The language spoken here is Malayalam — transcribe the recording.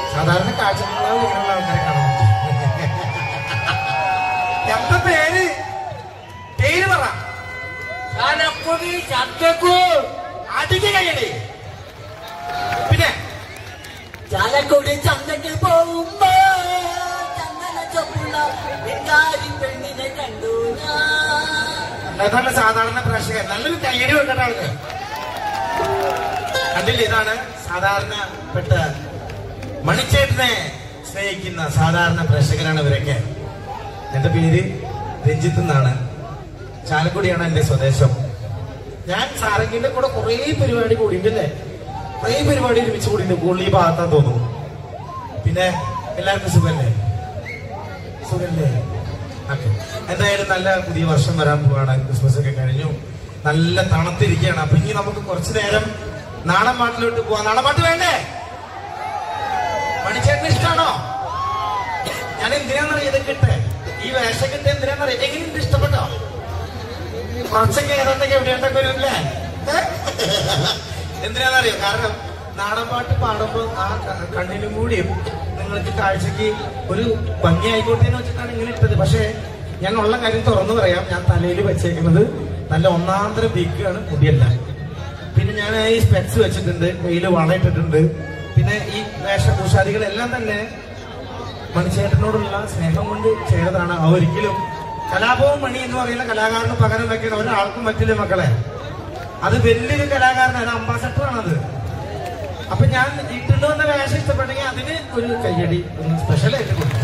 സാധാരണ കാഴ്ചകളാവും ഇങ്ങനെയുള്ള ആൾക്കാരെ കാണാൻ എന്താ പേര് പേര് പറ ചാലക്കുടി ചക്കക്കു അടിക്ക് കയ്യടി പിന്നെ ചാലക്കുടി ചന്തയ്ക്ക് പോകുമ്പോ ചന്ദന ചൊപ്പുള്ള വെങ്കാരി പെണ്ണിനെ കണ്ടു ഞാൻ അതാണ് സാധാരണ പ്രേക്ഷകൻ നല്ലൊരു കയ്യടി വെക്കേണ്ട ആൾക്ക് കണ്ടില്ല ഇതാണ് സാധാരണപ്പെട്ട മണിച്ചേട്ടനെ സ്നേഹിക്കുന്ന സാധാരണ പ്രേക്ഷകരാണ് ഇവരൊക്കെ എന്റെ പേര് രഞ്ജിത്ത് എന്നാണ് ചാലക്കുടിയാണ് എന്റെ സ്വദേശം ഞാൻ സാരംഗിന്റെ കൂടെ കുറേ പരിപാടി കൂടിയിട്ടില്ലേ കുറേ പരിപാടി ഒരുമിച്ച് കൂടിയിട്ടുണ്ട് കൂടുതൽ ഈ ഭാഗത്താന്ന് തോന്നുന്നു പിന്നെ എല്ലാവർക്കും സുഖല്ലേ സുഖല്ലേ ഓക്കെ എന്തായാലും നല്ല പുതിയ വർഷം വരാൻ പോവാണ് ക്രിസ്മസ് ഒക്കെ കഴിഞ്ഞു നല്ല തണുത്തിരിക്കുകയാണ് അപ്പൊ ഇനി നമുക്ക് കുറച്ചു നേരം നാടൻ പാട്ടിലോട്ട് പോവാം നാടൻ പാട്ട് വേണ്ടേ മണിച്ചേട്ടന് ഇഷ്ടമാണോ ഞാൻ എന്തിനാന്നറിയാം ഇത് കിട്ടെ ഈ വേഷം കിട്ട എന്തിനാന്നറിയാം എങ്ങനെയുണ്ട് ഇഷ്ടപ്പെട്ടോ കുറച്ചൊക്കെ ഏതാണ്ടൊക്കെ എവിടെയുണ്ടൊക്കെ വരില്ലേ എന്തിനാന്നറിയോ കാരണം നാടൻ പാട്ട് പാടുമ്പോൾ ആ ക- കണ്ണിനും കൂടിയും നിങ്ങൾക്ക് കാഴ്ചക്ക് ഒരു ഭംഗി ആയിക്കോട്ടെ എന്ന് വെച്ചിട്ടാണ് ഇങ്ങനെ ഇട്ടത് പക്ഷേ ഞാൻ ഉള്ള കാര്യം തുറന്നു പറയാം ഞാൻ തലയിൽ വെച്ചേക്കുന്നത് നല്ല ഒന്നാന്തരം ബീക്കാണ് മുടിയല്ല പിന്നെ ഞാൻ ഈ സ്പെക്സ് വെച്ചിട്ടുണ്ട് കയ്യിൽ വളയിട്ടിട്ടുണ്ട് പിന്നെ ഈ വേഷഭൂഷാദികളെല്ലാം തന്നെ മണിച്ചേട്ടനോടുള്ള സ്നേഹം കൊണ്ട് ചെയ്തതാണ് ആ ഒരിക്കലും കലാപവും മണി എന്ന് പറയുന്ന കലാകാരന് പകരം വെക്കുന്ന ഒരാൾക്കും പറ്റില്ല മക്കളെ അത് വലിയൊരു കലാകാരനാണ് അംബാസഡറാണത് അപ്പൊ ഞാൻ ഇട്ടുകൊണ്ട് വന്ന വേഷം ഇഷ്ടപ്പെട്ടെങ്കിൽ അതിന് ഒരു കയ്യടി ഒന്ന് സ്പെഷ്യൽ ആയിട്ട് കൊടുക്കും